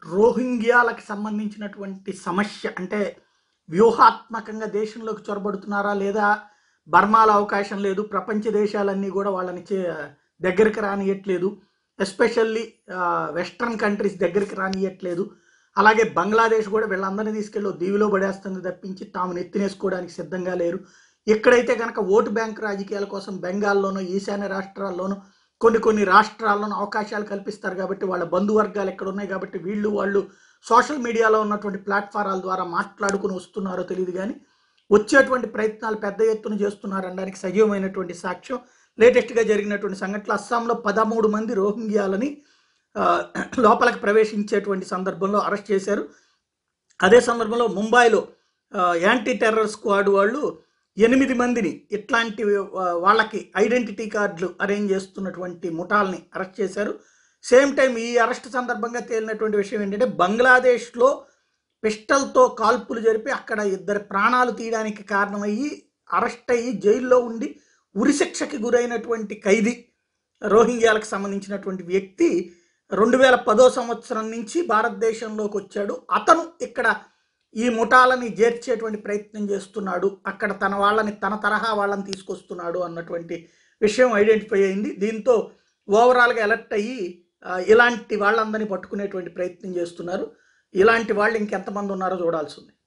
రోహింగ్యాలకు సంబంధించినటువంటి సమస్య అంటే వ్యూహాత్మకంగా దేశంలోకి చొరబడుతున్నారా లేదా బర్మాలో అవకాశం లేదు ప్రపంచ దేశాలన్నీ కూడా వాళ్ళని చే- దగ్గరికి రానియట్లేదు ఎస్పెషల్లీ వెస్ట్రన్ కంట్రీస్ దగ్గరికి రానియట్లేదు అలాగే బంగ్లాదేశ్ కూడా వీళ్ళందరినీ తీసుకెళ్ళి ఓ దీవిలో పడేస్తుంది తప్పించి తాము నెత్తినేసుకోవడానికి సిద్ధంగా లేరు ఎక్కడైతే కనుక ఓటు బ్యాంక్ రాజకీయాల కోసం బెంగాల్లోనూ ఈశాన్య రాష్ట్రాల్లోనూ కొన్ని కొన్ని రాష్ట్రాల్లోనూ అవకాశాలు కల్పిస్తారు కాబట్టి వాళ్ళ బంధువర్గాలు ఎక్కడ ఉన్నాయి కాబట్టి వీళ్ళు వాళ్ళు సోషల్ మీడియాలో ఉన్నటువంటి ప్లాట్ఫారాల ద్వారా మాట్లాడుకుని వస్తున్నారో తెలియదు కానీ వచ్చేటువంటి ప్రయత్నాలు పెద్ద ఎత్తున చేస్తున్నారు అనడానికి సజీవమైనటువంటి సాక్ష్యం లేటెస్ట్గా జరిగినటువంటి సంఘటనలు అస్సాంలో పదమూడు మంది రోహింగ్యాలని ఆ, లోపలికి ప్రవేశించేటువంటి సందర్భంలో అరెస్ట్ చేశారు అదే సందర్భంలో ముంబైలో ఆ, యాంటీ టెర్రర్ స్క్వాడ్ వాళ్ళు ఎనిమిది మందిని ఇట్లాంటి ఆ, వాళ్ళకి ఐడెంటిటీ కార్డులు అరేంజ్ చేస్తున్నటువంటి ముఠాల్ని అరెస్ట్ చేశారు సేమ్ టైం ఈ అరెస్ట్ సందర్భంగా తేలినటువంటి విషయం ఏంటంటే బంగ్లాదేశ్లో పిస్టల్తో కాల్పులు జరిపి అక్కడ ఇద్దరు ప్రాణాలు తీయడానికి కారణమయ్యి అరెస్ట్ అయ్యి జైల్లో ఉండి ఉరిశిక్షకి గురైనటువంటి ఖైదీ రోహింగ్యాలకు సంబంధించినటువంటి వ్యక్తి రెండు వేల పదో సంవత్సరం నుంచి భారతదేశంలోకి వచ్చాడు అతను ఇక్కడ ఈ ముఠాలని చేర్చేటువంటి ప్రయత్నం చేస్తున్నాడు అక్కడ తన వాళ్ళని తన తరహా వాళ్ళని తీసుకొస్తున్నాడు అన్నటువంటి విషయం ఐడెంటిఫై అయింది దీంతో ఓవరాల్గా ఎలర్ట్ అయ్యి ఆ, ఇలాంటి వాళ్ళందరినీ పట్టుకునేటువంటి ప్రయత్నం చేస్తున్నారు ఇలాంటి వాళ్ళు ఇంకెంతమంది ఉన్నారో చూడాల్సి ఉంది